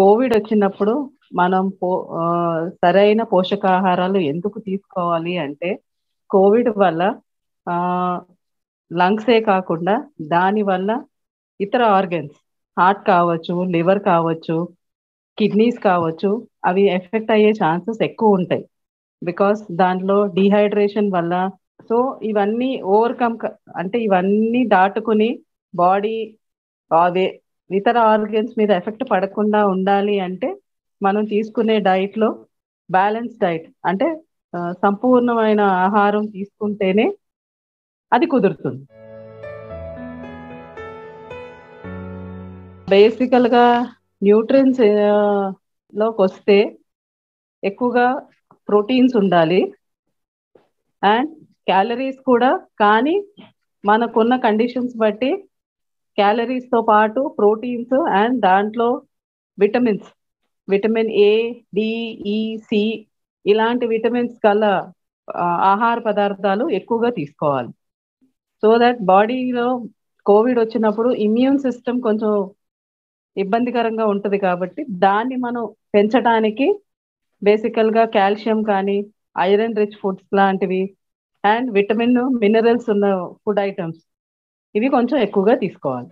Covid వచ్చినప్పుడు మనం పో ఆ, సరైన పోషకాహారాలు ఎందుకు తీసుకోవాలి అంటే కోవిడ్ వల్ల లంగ్సే కాకుండా దాని వల్ల ఇతర ఆర్గన్స్ హార్ట్ కావచ్చు లివర్ కావచ్చు కిడ్నీస్ కావచ్చు అవి ఎఫెక్ట్ అయ్యే ఛాన్సెస్ ఎక్కువ ఉంటాయి బికాస్ దాంట్లో డిహైడ్రేషన్ వల్ల సో ఇవన్నీ ఓవర్కమ్ అంటే ఇవన్నీ దాటుకుని బాడీ అదే ఇతర ఆర్గన్స్ మీద ఎఫెక్ట్ పడకుండా ఉండాలి అంటే మనం తీసుకునే డైట్ లో బ్యాలెన్స్ డైట్ అంటే ఆ, సంపూర్ణమైన ఆహారం తీసుకుంటేనే అది కుదురుతుంది బేసికల్ గా న్యూట్రియన్స్ లోకి వస్తే ఎక్కువగా ప్రోటీన్స్ ఉండాలి అండ్ క్యాలరీస్ కూడా కానీ మనకున్న కండిషన్స్ బట్టి క్యాలరీస్ తో పాటు ప్రోటీన్స్ అండ్ దాంట్లో విటమిన్స్ విటమిన్ ఏ సి ఇలాంటి విటమిన్స్ గల ఆ, ఆహార పదార్థాలు ఎక్కువగా తీసుకోవాలి సో దట్ బాడీలో కోవిడ్ వచ్చినప్పుడు ఇమ్యూన్ సిస్టమ్ కొంచెం ఇబ్బందికరంగా ఉంటుంది కాబట్టి దాన్ని మనం పెంచడానికి బేసికల్ గా కాల్షియం కానీ ఐరన్ రిచ్ ఫుడ్స్ లాంటివి అండ్ విటమిన్ మినరల్స్ ఉన్న ఫుడ్ ఐటమ్స్ ఇవి కొంచెం ఎక్కువగా తీసుకోవాలి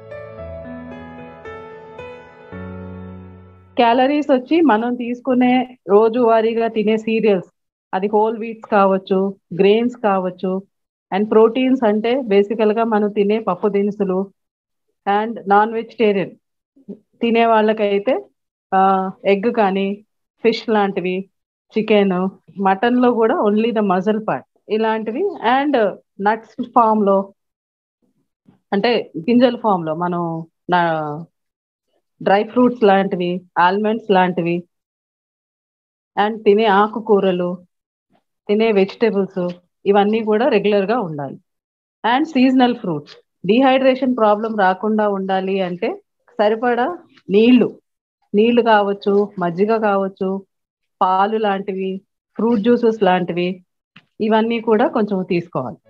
క్యాలరీస్ వచ్చి మనం తీసుకునే రోజువారీగా తినే సీరియల్స్ అది హోల్ వీట్స్ కావచ్చు గ్రెయిన్స్ కావచ్చు అండ్ ప్రోటీన్స్ అంటే బేసికల్ గా మనం తినే పప్పు దినుసులు అండ్ నాన్ వెజిటేరియన్ తినే వాళ్ళకైతే ఎగ్ కానీ ఫిష్ లాంటివి చికెన్ మటన్ లో కూడా ఓన్లీ ద మజల్ పార్ట్ ఇలాంటివి అండ్ నట్స్ ఫామ్ లో అంటే గింజల ఫామ్ లో మనం నా డ్రై ఫ్రూట్స్ లాంటివి ఆల్మండ్స్ లాంటివి అండ్ తినే ఆకుకూరలు తినే వెజిటేబుల్స్ ఇవన్నీ కూడా రెగ్యులర్ గా ఉండాలి and seasonal fruits dehydration problem రాకుండా ఉండాలి అంటే సరిపడా నీళ్లు నీళ్లు కావచ్చు మజ్జిగ కావచ్చు పాలు లాంటివి ఫ్రూట్ జ్యూసెస్ లాంటివి ఇవన్నీ కూడా కొంచెం తీసుకోవాలి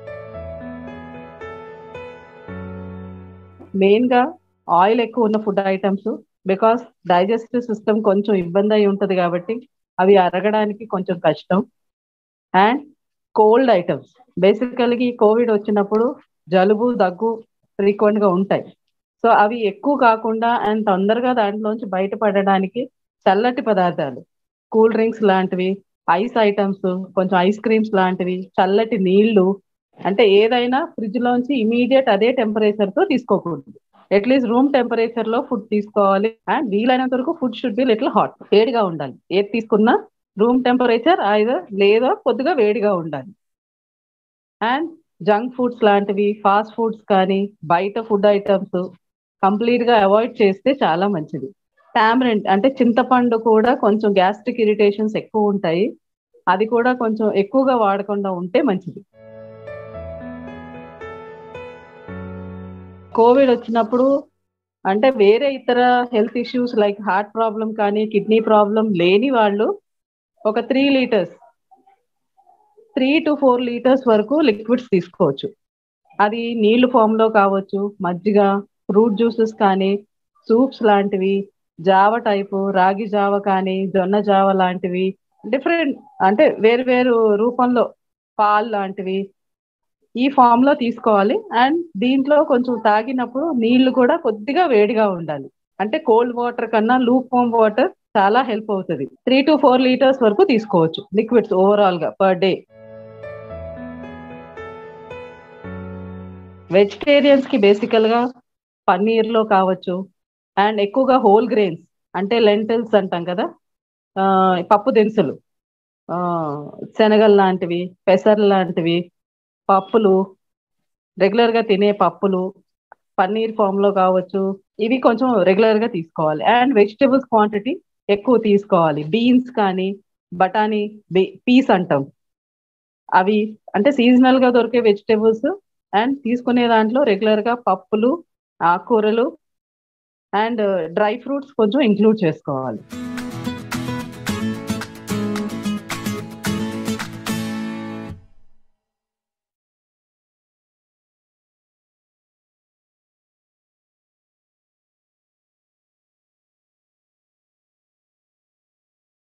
మెయిన్ గా ఆయిల్ ఎక్కువ ఉన్న food items because digestive system కొంచెం ఇబ్బంది అయి ఉంటది కాబట్టి అవి అరగడానికి కొంచెం కష్టం అండ్ కోల్డ్ ఐటమ్స్ బేసికల్గా ఈ కోవిడ్ వచ్చినప్పుడు జలుబు దగ్గు ఫ్రీక్వెంట్ గా ఉంటాయి సో అవి ఎక్కువ కాకుండా అండ్ తొందరగా దాంట్లోంచి బయటపడడానికి చల్లటి పదార్థాలు కూల్ డ్రింక్స్ లాంటివి ఐస్ ఐటమ్స్ కొంచెం ఐస్ క్రీమ్స్ లాంటివి చల్లటి నీళ్లు అంటే ఏదైనా ఫ్రిడ్జ్ లోంచి ఇమీడియట్ అదే టెంపరేచర్ తో తీసుకోకూడదు అట్లీస్ట్ రూమ్ టెంపరేచర్ లో ఫుడ్ తీసుకోవాలి అండ్ వీలైనంత వరకు food should be little hot వేడిగా ఉండాలి ఏది తీసుకున్నా రూమ్ టెంపరేచర్ ఐదర్ లేదా కొద్దిగా వేడిగా ఉండాలి అండ్ జంక్ ఫుడ్స్ లాంటివి ఫాస్ట్ ఫుడ్స్ కానీ బయట ఫుడ్ ఐటమ్స్ కంప్లీట్ గా అవాయిడ్ చేస్తే చాలా మంచిది టామరెంట్ అంటే చింతపండు కూడా కొంచెం గ్యాస్ట్రిక్ ఇరిటేషన్స్ ఎక్కువ ఉంటాయి అది కూడా కొంచెం ఎక్కువగా వాడకుండా ఉంటే మంచిది కోవిడ్ వచ్చినప్పుడు అంటే వేరే ఇతర health issues like heart problem కానీ కిడ్నీ ప్రాబ్లం లేని వాళ్ళు ఒక three litres three to four litres వరకు లిక్విడ్స్ తీసుకోవచ్చు అది నీళ్లు ఫామ్ లో కావచ్చు మజ్జిగ ఫ్రూట్ జ్యూసెస్ కానీ సూప్స్ లాంటివి జావ టైపు రాగి జావ కానీ జొన్న జావ లాంటివి డిఫరెంట్ అంటే వేరు వేరు రూపంలో పాలు లాంటివి ఈ ఫామ్ లో తీసుకోవాలి అండ్ దీంట్లో కొంచెం తాగినప్పుడు నీళ్లు కూడా కొద్దిగా వేడిగా ఉండాలి అంటే కోల్డ్ వాటర్ కన్నా లూప్ ఫామ్ వాటర్ చాలా హెల్ప్ అవుతుంది త్రీ టు ఫోర్ లీటర్స్ వరకు తీసుకోవచ్చు లిక్విడ్స్ ఓవరాల్ గా పర్ డే వెజిటేరియన్స్ కి బేసికల్ గా పన్నీర్ లో కావచ్చు అండ్ ఎక్కువగా హోల్ గ్రెయిన్స్ అంటే లెంటిల్స్ అంటాం కదా ఆ, పప్పు దినుసులు ఆ, శనగలు లాంటివి పెసర్లు లాంటివి పప్పులు రెగ్యులర్ గా తినే పప్పులు పన్నీర్ ఫామ్ లో కావచ్చు ఇవి కొంచెం రెగ్యులర్ గా తీసుకోవాలి అండ్ వెజిటేబుల్స్ క్వాంటిటీ ఎక్కువ తీసుకోవాలి బీన్స్ కానీ బఠానీ పీస్ అంటాం అవి అంటే సీజనల్ గా దొరికే వెజిటేబుల్స్ అండ్ తీసుకునే దాంట్లో రెగ్యులర్ గా పప్పులు ఆకుకూరలు అండ్ డ్రై ఫ్రూట్స్ కొంచెం ఇంక్లూడ్ చేసుకోవాలి